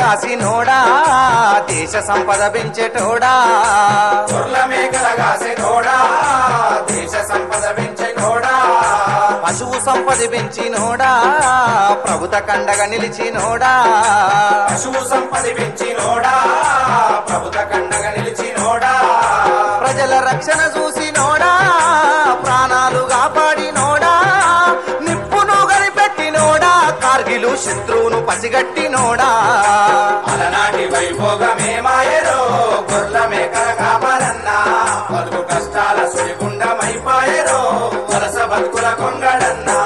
కాసినోడా దేశ సంపద పెంచేటోడా గొర్ల మేకల కాసే తోడా దేశ సంపద పెంచే తోడా పశువు సంపద పెంచినోడా ప్రభుత కండగా నిలిచినోడా పశువు సంపద పెంచినోడా ప్రభుత కండగా నిలిచినోడా ప్రజల రక్షణ చూసినోడా ప్రాణాలు కాపాడినోడా నిప్పును కనిపెట్టినోడా కార్గిలు శత్రువును పసిగట్టినోడా అలనాటి వైభోగమే మాయరో గొర్ల మేకల కాపాలన్నా బతుకు కష్టాల సుడిగుండమైపాయరో వలస బతుకుల కొంగడన్నా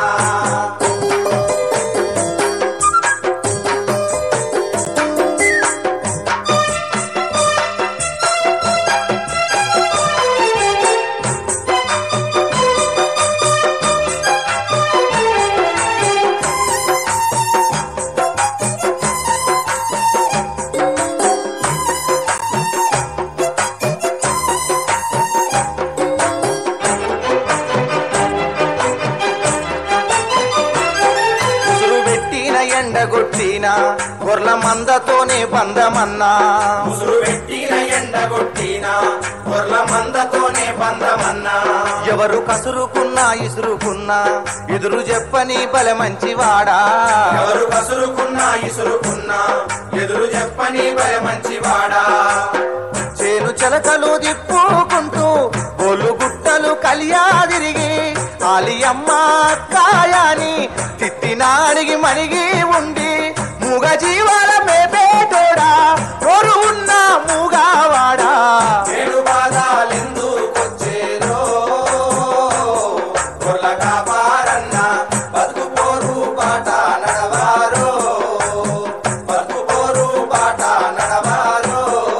ఉసురు పెట్టిన ఎండగొట్టిన గొర్ల మందతోనే బంధమన్నా ముసురు పెట్టిన ఎండగొట్టిన గొర్ల మందతోనే బంధమన్నా ఎవరు కసురుకున్నా ఇసురుకున్నా ఎదురు చెప్పని బల మంచివాడా ఎవరు కసురుకున్నా ఇసురుకున్నా ఎదురు చెప్పని భయ మంచివాడా చేను చెలకలు దిప్పుకుంటూ బోలు గుట్టలు కలియా తిరిగి ఆలియమ్మ కాయాని తిట్టినాడిగి మణిగి ఉండి మూగ జీవాల మేపేటోడా నోరు ఉన్న మూగావాడా ఏడు బాధాలెందుకొచ్చేరో గొర్ల కాపారన్న బతుకు పోరు బాట నడవారో బతుకు పోరు బాట నడవారో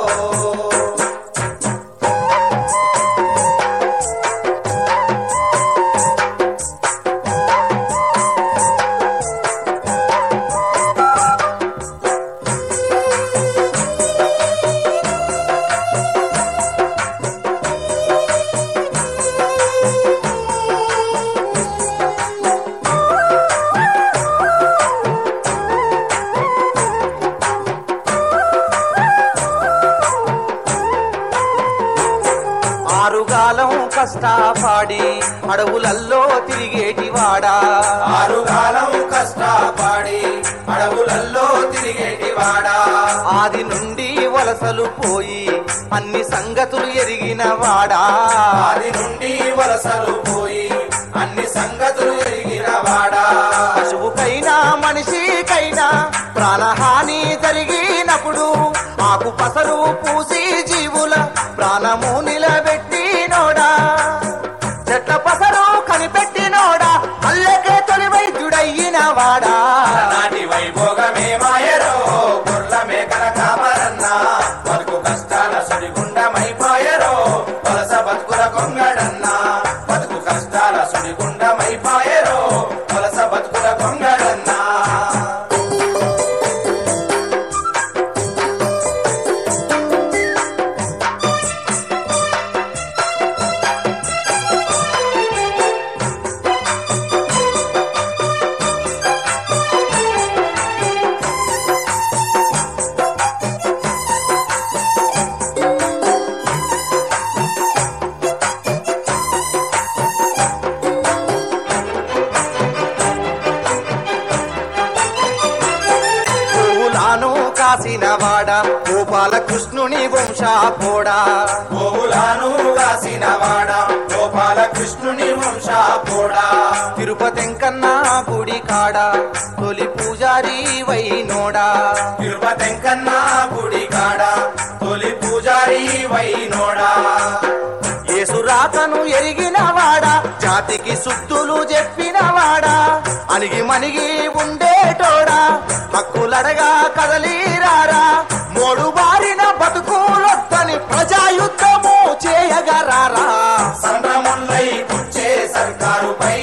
ఆరుగాలం కష్టపాడి అడవులల్లో తిరిగేటివాడా ఆరుగాలం కష్టపడి అడవులల్లో తిరిగేటివాడా ఆది నుండి వలసలు పోయి అన్ని సంగతులు ఎరిగిన వాడా ఆది నుండి వలసలు పోయి అన్ని సంగతులు ఎరిగిన వాడా పశువుకైనా మనిషికైనా ప్రాణహాని జరిగినప్పుడు ఆకు పసరు పూసి జీవుల ప్రాణము నిలబెట్టినోడా చెట్ల పసరు కనిపెట్టినోడా అల్లకే తొలి వైద్యుడయ్యిన వాడా నాటి వైభోగమే మాయరో గొర్ల మేకల కాపరన్నా బతుకు కష్టాల సుడిగుండమైపోయరో వలస బతుకుల కొంగడన్నా బతుకు కష్టాల సుడిగుండమైపోయరో వలస బతుకుల కొంగడన్నా పువ్వులాను కాసిన వాడా గోపాల కృష్ణుని వంశాపోడా గోవులాను కాసిన వాడా గోపాల కృష్ణుని వంశాపోడా తిరుపతింకన్నా గుడి కాడ తొలి పూజారి వైనోడా తిరుపతింకన్నా గుడి కాడ తొలి పూజారి వైనోడా ఏసురాకను ఎరిగిన వాడా జాతికి సుత్తులు చెప్పిన వాడా అణిగి మణిగి ఉండేటోడా హక్కులడగా కదలీరారా మోడు బారిన బతుకులొద్దని ప్రజాయుద్ధము చేయగరారా సంభ్రములై కూర్చే సర్కారుపై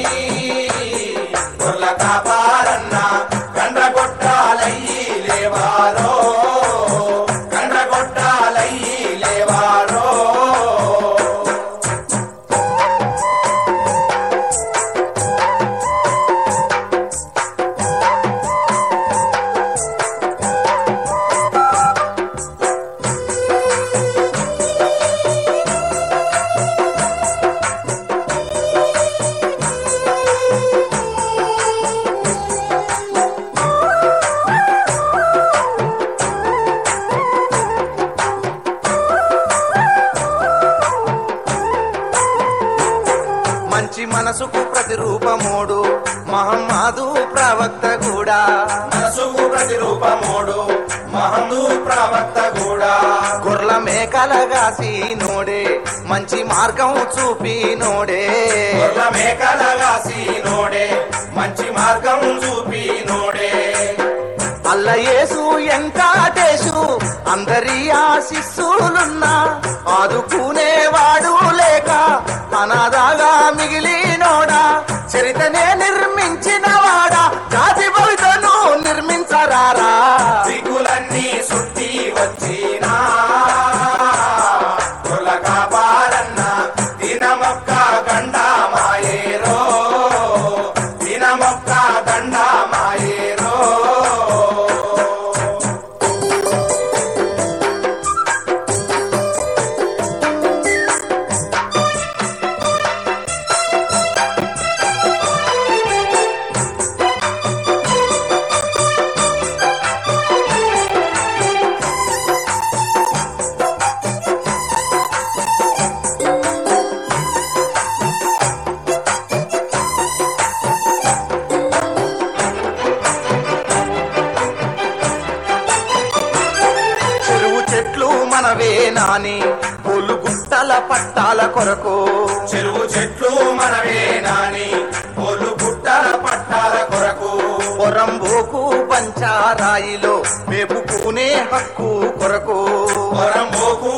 గొర్ల కాపారన్న గండ్రగొట్టాలయ్యి లేవారో గండ్రగొట్టాలయ్యి లేవారో మంచి మనసుకు ప్రతిరూపమోడు మహమ్మాదు ప్రవక్త కూడా మనసుకు ప్రతిరూపమోడు మహందు ప్రవక్త కూడా గొర్ల మేకలగాసి నోడే మంచి మార్గం చూపి నోడే గొర్రె మేకలగాసి నోడే మంచి మార్గం చూపి నోడే అల్లయేసు ఎంకాటేశు అందరి ఆశిస్సులున్నా ఆదుకునేవాడు లేక అనాథగా మిగిలినోడా చరితనే నిర్మించిన వాడా జాతి భవితను నిర్మించరారా దిగులన్నీ సుట్టి వచ్చినా కుల కాపాలన్న దినమొక్క గండ మాయేరో దినమొక్క దండ మాయేరో చెరువు చెట్లు మనవే నాని పొలు గుట్టల పట్టాల కొరకు చెరువు చెట్లు మనవే నాని పొల్లు గుట్టల పట్టాల కొరకు పొరంబోకు పంచారాయిలో మేపుకునే హక్కు కొరకు పొరంబోకు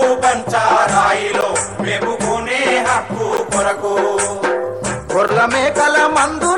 పంచారాయిలో మెప్పుకునే హక్కు కొరకు గొర్ల మేకల మందు